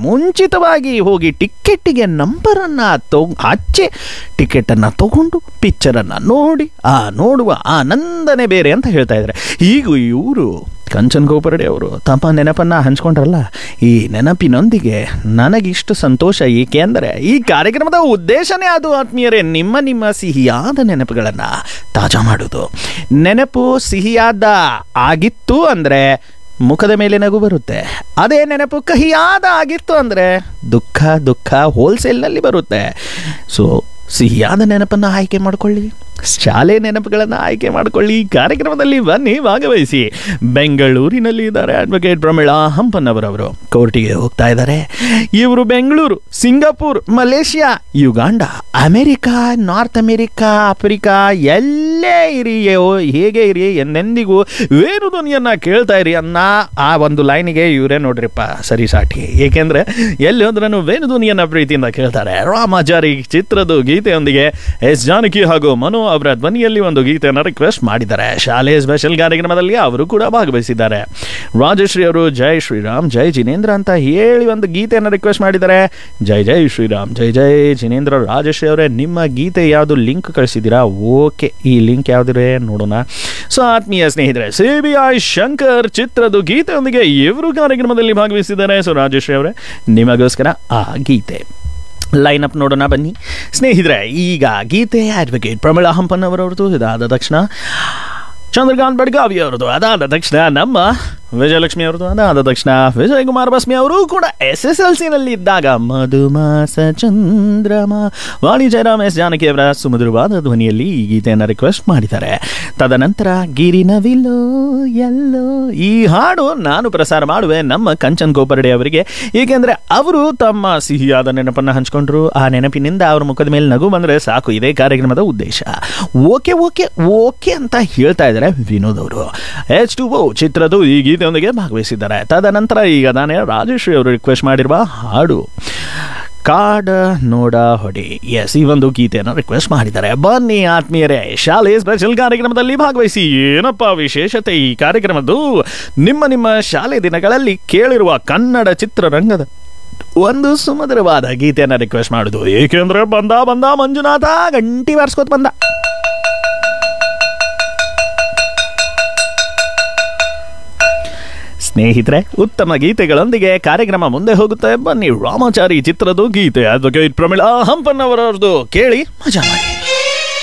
ಮುಂಚಿತವಾಗಿ ಹೋಗಿ ಟಿಕೆಟ್ಟಿಗೆ ನಂಬರನ್ನು ತೊ ಹಚ್ಚಿ ಟಿಕೆಟನ್ನು ತಗೊಂಡು ಪಿಕ್ಚರನ್ನು ನೋಡಿ ಆ ನೋಡುವ ಆನಂದನೇ ಬೇರೆ ಅಂತ ಹೇಳ್ತಾ ಇದ್ದಾರೆ ಈಗ ಇವರು ಕಂಚನ್ ಗೋಪರಡೆ ಅವರು ತಮ್ಮ ನೆನಪನ್ನು ಹಂಚ್ಕೊಂಡ್ರಲ್ಲ ಈ ನೆನಪಿನೊಂದಿಗೆ ನನಗಿಷ್ಟು ಸಂತೋಷ ಏಕೆಂದರೆ ಈ ಕಾರ್ಯಕ್ರಮದ ಉದ್ದೇಶನೇ ಅದು ಆತ್ಮೀಯರೇ ನಿಮ್ಮ ನಿಮ್ಮ ಸಿಹಿಯಾದ ನೆನಪುಗಳನ್ನು ತಾಜಾ ಮಾಡೋದು ನೆನಪು ಸಿಹಿಯಾದ ಆಗಿತ್ತು ಅಂದರೆ ಮುಖದ ಮೇಲೆ ನಗು ಬರುತ್ತೆ ಅದೇ ನೆನಪು ಕಹಿಯಾದ ಆಗಿತ್ತು ಅಂದರೆ ದುಃಖ ದುಃಖ ಹೋಲ್ಸೇಲ್ನಲ್ಲಿ ಬರುತ್ತೆ ಸೊ ಸಿಹಿಯಾದ ನೆನಪನ್ನು ಆಯ್ಕೆ ಮಾಡಿಕೊಳ್ಳಿ ಶಾಲೆ ನೆನಪುಗಳನ್ನು ಆಯ್ಕೆ ಮಾಡಿಕೊಳ್ಳಿ ಈ ಕಾರ್ಯಕ್ರಮದಲ್ಲಿ ಬನ್ನಿ ಭಾಗವಹಿಸಿ ಬೆಂಗಳೂರಿನಲ್ಲಿ ಇದ್ದಾರೆ ಅಡ್ವೊಕೇಟ್ ಪ್ರಮೀಳಾ ಹಂಪನ್ನವರವರು ಕೋರ್ಟಿಗೆ ಹೋಗ್ತಾ ಇದ್ದಾರೆ ಇವರು Bengaluru Singapore Malaysia Uganda America North America Africa ಎಲ್ಲೇ ಇರಿ ಯೋ- ಹೇಗೆ ಇರಿ ಎಂದೆಂದಿಗೂ ವೇರು ಧ್ವನಿಯನ್ನ ಕೇಳ್ತಾ ಇರಿ ಅನ್ನ ಆ ಒಂದು ಲೈನಿಗೆ ಇವರೇ ನೋಡ್ರಿಪ್ಪ ಸರಿ ಸಾಟಿ ಏಕೆಂದ್ರೆ ಎಲ್ಲಿ ಹೋದ್ರೂ ವೇಣು ಧ್ವನಿಯನ್ನ ಪ್ರೀತಿಯಿಂದ ಕೇಳ್ತಾರೆ ರಾಮಾಚಾರಿ ಚಿತ್ರದ ಗೀತೆಯೊಂದಿಗೆ ಎಸ್ ಜಾನಕಿ ಹಾಗೂ ಮನು ಅವರ ಧ್ವನಿಯಲ್ಲಿ ಒಂದು ಗೀತೆಯನ್ನು ರಿಕ್ವೆಸ್ಟ್ ಮಾಡಿದ್ದಾರೆ ಶಾಲೆಯ ಸ್ಪೆಷಲ್ ಕಾರ್ಯಕ್ರಮದಲ್ಲಿ ಅವರು ಕೂಡ ಭಾಗವಹಿಸಿದ್ದಾರೆ ರಾಜಶ್ರೀ ಅವರು ಜೈ ಶ್ರೀರಾಮ್ ಜೈ ಜಿನೇಂದ್ರ ಅಂತ ಹೇಳಿ ಒಂದು ಗೀತೆಯನ್ನು ರಿಕ್ವೆಸ್ಟ್ ಮಾಡಿದ್ದಾರೆ ಜೈ ಜೈ ಶ್ರೀರಾಮ್ ಜೈ ಜೈ ಜಿನೇಂದ್ರ ರಾಜಶ್ರೀ ಅವರೇ ನಿಮ್ಮ ಗೀತೆ ಯಾವುದು ಲಿಂಕ್ ಕಳಿಸಿದ್ದೀರಾ ಓಕೆ ಈ ಲಿಂಕ್ ಯಾವುದಿದೆ ನೋಡೋಣ ಸೊ ಆತ್ಮೀಯ ಸ್ನೇಹಿತರೆ ಸಿ ಬಿ ಐ ಶಂಕರ್ ಚಿತ್ರದ ಗೀತೆಯೊಂದಿಗೆ ಇವರು ಕಾರ್ಯಕ್ರಮದಲ್ಲಿ ಭಾಗವಹಿಸಿದ್ದಾರೆ ಸೊ ರಾಜಶ್ರೀ ಅವರೇ ನಿಮಗೋಸ್ಕರ ಆ ಗೀತೆ ಲೈನ್ ಅಪ್ ನೋಡೋಣ ಬನ್ನಿ ಸ್ನೇಹಿತರೆ ಈಗ ಗೀತೆ ಅಡ್ವೊಕೇಟ್ ಪ್ರಮೀಳಾ ಹಂಪನ್ನವರವ್ರದ್ದು ಇದಾದ ತಕ್ಷಣ ಚಂದ್ರಕಾಂತ್ ಬಡ್ಗಾವಿ ಅವರದು ಅದಾದ ತಕ್ಷಣ ನಮ್ಮ ವಿಜಯಲಕ್ಷ್ಮಿ ಅವರದು ಅದಾದ ತಕ್ಷಣ ವಿಜಯ್ ಕುಮಾರ್ ಬಸ್ಮಿ ಅವರು ಕೂಡ ಎಸ್ ಎಸ್ ಎಲ್ ಸಿನಲ್ಲಿ ಇದ್ದಾಗ ಮಧುಮಾಸ ಚಂದ್ರಮ ವಾಣಿ ಜಯರಾಮ್ ಎಸ್ ಜಾನಕಿ ಅವರ ಸುಮಧುರವಾದ ಧ್ವನಿಯಲ್ಲಿ ಈ ಗೀತೆಯನ್ನು ರಿಕ್ವೆಸ್ಟ್ ಮಾಡಿದ್ದಾರೆ ತದನಂತರ ಗಿರಿನವಿಲೋ ಎಲ್ಲೋ ಈ ಹಾಡು ನಾನು ಪ್ರಸಾರ ಮಾಡುವೆ ನಮ್ಮ ಕಂಚನ್ ಗೋಪರ್ಡೆ ಅವರಿಗೆ ಏಕೆಂದರೆ ಅವರು ತಮ್ಮ ಸಿಹಿಯಾದ ನೆನಪನ್ನು ಹಂಚ್ಕೊಂಡ್ರು ಆ ನೆನಪಿನಿಂದ ಅವ್ರ ಮುಖದ ಮೇಲೆ ನಗು ಬಂದರೆ ಸಾಕು ಇದೇ ಕಾರ್ಯಕ್ರಮದ ಉದ್ದೇಶ ಓಕೆ ಓಕೆ ಓಕೆ ಅಂತ ಹೇಳ್ತಾ ಇದ್ದಾರೆ ವಿನೋದ್ ಅವರು ಎಚ್ ಟು ಓ ಚಿತ್ರದ ಈ ಗೀತೆಯೊಂದಿಗೆ ಭಾಗವಹಿಸಿದ್ದಾರೆ ತದನಂತರ ಈಗ ನಾನೇ ರಾಜೇಶ್ವರಿ ಅವರು ರಿಕ್ವೆಸ್ಟ್ ಮಾಡಿರುವ ಹಾಡು ಕಾಡ ನೋಡ ಹೊಡಿ ಎಸ್ ಈ ಒಂದು ಗೀತೆಯನ್ನು ರಿಕ್ವೆಸ್ಟ್ ಮಾಡಿದ್ದಾರೆ ಬನ್ನಿ ಆತ್ಮೀಯರೇ ಶಾಲೆ ಸ್ಪೆಷಲ್ ಕಾರ್ಯಕ್ರಮದಲ್ಲಿ ಭಾಗವಹಿಸಿ ಏನಪ್ಪ ವಿಶೇಷತೆ ಈ ಕಾರ್ಯಕ್ರಮದ್ದು ನಿಮ್ಮ ನಿಮ್ಮ ಶಾಲೆ ದಿನಗಳಲ್ಲಿ ಕೇಳಿರುವ ಕನ್ನಡ ಚಿತ್ರರಂಗದ ಒಂದು ಸುಮಧುರವಾದ ಗೀತೆಯನ್ನು ರಿಕ್ವೆಸ್ಟ್ ಮಾಡುದು ಏಕೆಂದ್ರೆ ಬಂದ ಬಂದ ಮಂಜುನಾಥ ಗಂಟಿ ಬಾರಿಸ್ಕೋತ ಬಂದ ಸ್ನೇಹಿತರೆ ಉತ್ತಮ ಗೀತೆಗಳೊಂದಿಗೆ ಕಾರ್ಯಕ್ರಮ ಮುಂದೆ ಹೋಗುತ್ತೆ ಬನ್ನಿ ರಾಮಾಚಾರಿ ಚಿತ್ರದ ಗೀತೆ ಅಡ್ವೊಕೇಟ್ ಪ್ರಮೀಳಾ ಹಂಪನ್ನವರದ್ದು ಕೇಳಿ ಮಜಾ ಮಾಡಿ